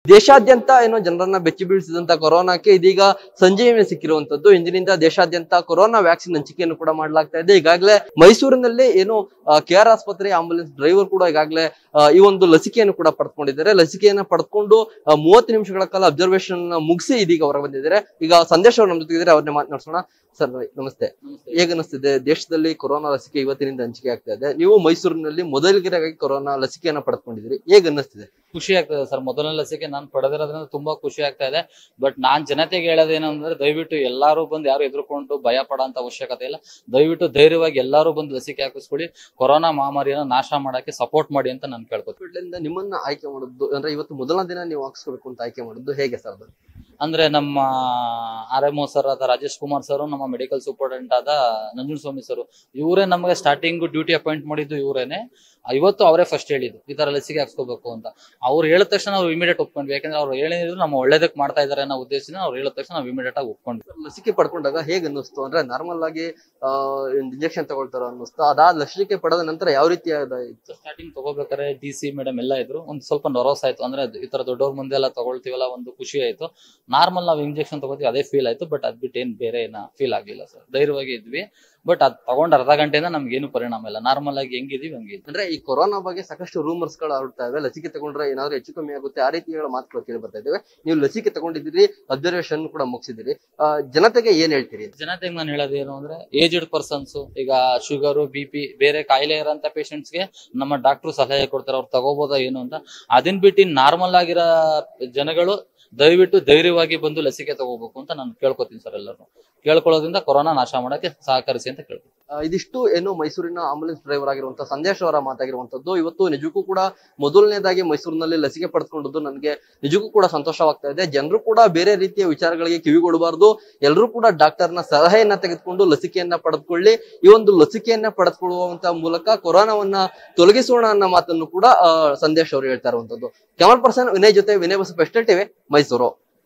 ದೇಶಾದ್ಯಂತ ಏನೋ ಜನರನ್ನ ಬೆಚ್ಚಿ ಬೀಳಿಸಿದಂತ ಕೊರೋನಾಕ್ಕೆ ಇದೀಗ ಸಂಜೀವನಿ ಸಿಕ್ಕಿರುವಂತದ್ದು ಇಂದಿನಿಂದ ದೇಶಾದ್ಯಂತ ಕೊರೋನಾ ವ್ಯಾಕ್ಸಿನ್ ಹಂಚಿಕೆಯನ್ನು ಕೂಡ ಮಾಡಲಾಗ್ತಾ ಇದೆ ಈಗಾಗಲೇ ಮೈಸೂರಿನಲ್ಲಿ ಏನು ಕೆ ಆರ್ ಆಸ್ಪತ್ರೆ ಆಂಬುಲೆನ್ಸ್ ಡ್ರೈವರ್ ಕೂಡ ಈಗಾಗಲೇ ಆ, ಈ ಒಂದು ಲಸಿಕೆಯನ್ನು ಕೂಡ ಪಡೆದುಕೊಂಡಿದ್ದಾರೆ ಲಸಿಕೆಯನ್ನ ಪಡೆದುಕೊಂಡು ಮೂವತ್ತು ನಿಮಿಷಗಳ ಕಾಲ ಅಬ್ಸರ್ವೇಷನ್ ಮುಗಿಸಿ ಇದೀಗ ಹೊರ ಬಂದಿದ್ದಾರೆ ಈಗ ಸಂದೇಶ ಅವರು ನಮ್ಮ ಜೊತೆಗಿದ್ದಾರೆ ಅವ್ರನ್ನೇ ಮಾತನಾಡ್ಸೋಣ ಸರ್ ನಮಸ್ತೆ ಹೇಗೆ ಅನಿಸ್ತಿದೆ ದೇಶದಲ್ಲಿ ಕೊರೋನಾ ಲಸಿಕೆ ಇವತ್ತಿನಿಂದ ಹಂಚಿಕೆ ಆಗ್ತಾ ಇದೆ ನೀವು ಮೈಸೂರಿನಲ್ಲಿ ಮೊದಲಿಗೆರೆಗಾಗಿ ಕೊರೋನಾ ಲಸಿಕೆಯನ್ನ ಪಡೆದುಕೊಂಡಿದ್ದೀರಿ ಹೇಗೆ ಅನ್ನಿಸ್ತಿದೆ ಖುಷಿ ಆಗ್ತದೆ ಸರ್ ಮೊದಲನೇ ಲಸಿಕೆ ನಾನು ಪಡೆದಿರೋದ್ರಿಂದ ತುಂಬಾ ಖುಷಿ ಆಗ್ತಾ ಇದೆ ಬಟ್ ನಾನ್ ಜನತೆಗೆ ಹೇಳೋದೇನಂದ್ರೆ ದಯವಿಟ್ಟು ಎಲ್ಲಾರು ಬಂದು ಯಾರು ಎದುರ್ಕೊಂಡು ಭಯ ಪಡೋಂತ ಅವಶ್ಯಕತೆ ಇಲ್ಲ ದಯವಿಟ್ಟು ಧೈರ್ಯವಾಗಿ ಎಲ್ಲಾರು ಬಂದು ಲಸಿಕೆ ಹಾಕಿಸ್ಕೊಳ್ಳಿ ಕೊರೋನಾ ಮಹಾಮಾರಿಯನ್ನ ನಾಶ ಮಾಡಕ್ಕೆ ಸಪೋರ್ಟ್ ಮಾಡಿ ಅಂತ ನಾನು ಕೇಳ್ಕೊತೀನಿ ಹಾಸ್ಪಿಟಲ್ ನಿಮ್ಮನ್ನ ಆಯ್ಕೆ ಮಾಡಿದ್ದು ಅಂದ್ರೆ ಇವತ್ತು ಮೊದಲನೇ ದಿನ ನೀವು ಹಾಕ್ಸ್ಕೋಬೇಕು ಅಂತ ಆಯ್ಕೆ ಮಾಡಿದ್ದು ಹೇಗೆ ಸರ್ ಅದು ಅಂದ್ರೆ ನಮ್ಮ ಆರ್ ಎಂ ಸರ್ ಆದ ರಾಜೇಶ್ ಕುಮಾರ್ ಸರ್ ನಮ್ಮ ಮೆಡಿಕಲ್ ಸೂಪರ್ಡೆಂಟ್ ಆದ ನಂಜುಂಡ ಸ್ವಾಮಿ ಸರ್ ಇವರೇ ನಮಗೆ ಸ್ಟಾರ್ಟಿಂಗ್ ಡ್ಯೂಟಿ ಅಪಾಯಿಂಟ್ ಮಾಡಿದ್ದು ಇವರೇನೆ ಇವತ್ತು ಅವರೇ ಫಸ್ಟ್ ಹೇಳಿದ್ದು ಈ ತರ ಲಸಿಕೆ ಹಾಕ್ಸ್ಕೋಬೇಕು ಅಂತ ಅವ್ರು ಹೇಳಿದ ತಕ್ಷಣ ನಾವು ಇಮಿಡಿಯೇಟ್ ಒಪ್ಕೊಂಡ್ವಿ ಯಾಕಂದ್ರೆ ಅವ್ರು ಹೇಳಿದ್ರು ನಮ್ಮ ಒಳ್ಳೇದಕ್ಕೆ ಮಾಡ್ತಾ ಇದಾರೆ ಅನ್ನೋ ಉದ್ದೇಶದಿಂದ ಅವ್ರು ಹೇಳಿದ ತಕ್ಷಣ ನಾವು ಇಮಿಡಿಯೇಟ್ ಆಗಿ ಒಪ್ಕೊಂಡ್ವಿ ಲಸಿಕೆ ಪಡ್ಕೊಂಡಾಗ ಹೇಗೆ ಅನ್ನಿಸ್ತು ಅಂದ್ರೆ ನಾರ್ಮಲ್ ಆಗಿ ಇಂಜೆಕ್ಷನ್ ತಗೊಳ್ತಾರ ಅನ್ನಿಸ್ತು ಅದಾದ ಲಸಿಕೆ ಪಡೆದ ನಂತರ ಯಾವ ರೀತಿಯಾದ ಇತ್ತು ಸ್ಟಾರ್ಟಿಂಗ್ ತಗೋಬೇಕಾದ್ರೆ ಡಿ ಸಿ ಮೇಡಮ್ ಎಲ್ಲ ಇದ್ರು ಒಂದು ಸ್ವಲ್ಪ ನರ್ವಸ್ ಆಯ್ತು ಅಂದ್ರೆ ಅದು ಈ ತರ ದೊಡ್ಡವ್ರ ಮುಂದೆ ಎಲ್ಲ ತಗೊಳ್ತೀವಲ್ಲ ಒಂದು ಖುಷಿ ಆಯ್ತು ನಾರ್ಮಲ್ ನಾವು ಇಂಜೆಕ್ಷನ್ ತಗೋತೀವಿ ಅದೇ ಫೀಲ್ ಆಯ್ತು ಬಟ್ ಅದ್ ಬಿಟ್ಟು ಏನ್ ಬೇರೆ ಏನ ಫೀಲ್ ಆಗ್ಲಿಲ್ಲ ಸರ್ ಧೈರ್ಯವಾಗಿ ಇದ್ವಿ ಬಟ್ ಅದ್ ತಗೊಂಡ್ ಅರ್ಧ ಗಂಟೆಯಿಂದ ನಮ್ಗೆ ಏನು ಪರಿಣಾಮ ಇಲ್ಲ ನಾರ್ಮಲ್ ಆಗಿ ಹೆಂಗಿದೀವಿ ಹಂಗಿದ್ವಿ ಅಂದ್ರೆ ಈ ಕೊರೋನಾ ಬಗ್ಗೆ ಸಾಕಷ್ಟು ರೂಮರ್ಸ್ ಗಳು ಹರಡ್ತಾ ಇವೆ ಲಸಿಕೆ ತಗೊಂಡ್ರೆ ಏನಾದ್ರು ಹೆಚ್ಚು ಕಮ್ಮಿ ಆಗುತ್ತೆ ಆ ರೀತಿಯ ಮಾತುಗಳು ಕೇಳಿ ಬರ್ತಾ ಇದ್ದೇವೆ ನೀವು ಲಸಿಕೆ ತಗೊಂಡಿದ್ದೀರಿ ಅಬ್ಸರ್ವೇಷನ್ ಕೂಡ ಮುಗಿಸಿದಿರಿ ಜನತೆಗೆ ಏನ್ ಹೇಳ್ತೀರಿ ಜನತೆಗೆ ನಾನು ಹೇಳೋದೇನು ಅಂದ್ರೆ ಏಜ್ಡ್ ಪರ್ಸನ್ಸ್ ಈಗ ಶುಗರು ಬಿ ಪಿ ಬೇರೆ ಕಾಯಿಲೆ ಇರೋಂಥ ಗೆ ನಮ್ಮ ಡಾಕ್ಟ್ರು ಸಲಹೆ ಕೊಡ್ತಾರೆ ಅವ್ರು ತಗೋಬೋದಾ ಏನು ಅಂತ ಅದನ್ ಬಿಟ್ಟು ನಾರ್ಮಲ್ ಆಗಿರೋ ಜನಗಳು ದಯವಿಟ್ಟು ಧೈರ್ಯವಾಗಿ ಬಂದು ಲಸಿಕೆ ತಗೋಬೇಕು ಅಂತ ನಾನು ಕೇಳ್ಕೊತೀನಿ ಸರ್ ಎಲ್ಲರೂ ಕೇಳ್ಕೊಳ್ಳೋದ್ರಿಂದ ಕೊರೋನಾ ನಾಶ ಮಾಡಕ್ಕೆ ಸಹಕರಿಸಿ ಅಂತ ಕೇಳ್ತೀನಿ ಆ, ಇದಿಷ್ಟು ಏನು ಮೈಸೂರಿನ ಆಂಬುಲೆನ್ಸ್ ಡ್ರೈವರ್ ಆಗಿರುವಂತಹ ಸಂದೇಶ್ ಅವರ ಮಾತಾಗಿರುವಂತದ್ದು ಇವತ್ತು ನಿಜಕ್ಕೂ ಕೂಡ ಮೊದಲನೇದಾಗಿ ಮೈಸೂರಿನಲ್ಲಿ ಲಸಿಕೆ ಪಡೆದುಕೊಂಡದ್ದು ನನಗೆ ನಿಜಕ್ಕೂ ಕೂಡ ಸಂತೋಷವಾಗ್ತಾ ಇದೆ ಜನರು ಕೂಡ ಬೇರೆ ರೀತಿಯ ವಿಚಾರಗಳಿಗೆ ಕಿವಿಗೊಡಬಾರ್ದು ಎಲ್ಲರೂ ಕೂಡ ಡಾಕ್ಟರ್ನ ಸಲಹೆಯನ್ನ ತೆಗೆದುಕೊಂಡು ಲಸಿಕೆಯನ್ನ ಪಡೆದುಕೊಳ್ಳಿ ಈ ಒಂದು ಲಸಿಕೆಯನ್ನ ಪಡೆದುಕೊಳ್ಳುವಂತ ಮೂಲಕ ಕೊರೋನಾವನ್ನ ತೊಲಗಿಸೋಣ ಅನ್ನೋ ಮಾತನ್ನು ಕೂಡ ಆ, ಸಂದೇಶ್ ಅವರು ಹೇಳ್ತಾ ಇರುವಂತದ್ದು ಕ್ಯಾಮರಾ ಪರ್ಸನ್ ವಿನಯ್ ಜೊತೆ ವಿನಯ್ ಬಸಪ್ಪ ಎಸ್ಟೇಟಿವೆ ಮೈಸೂರು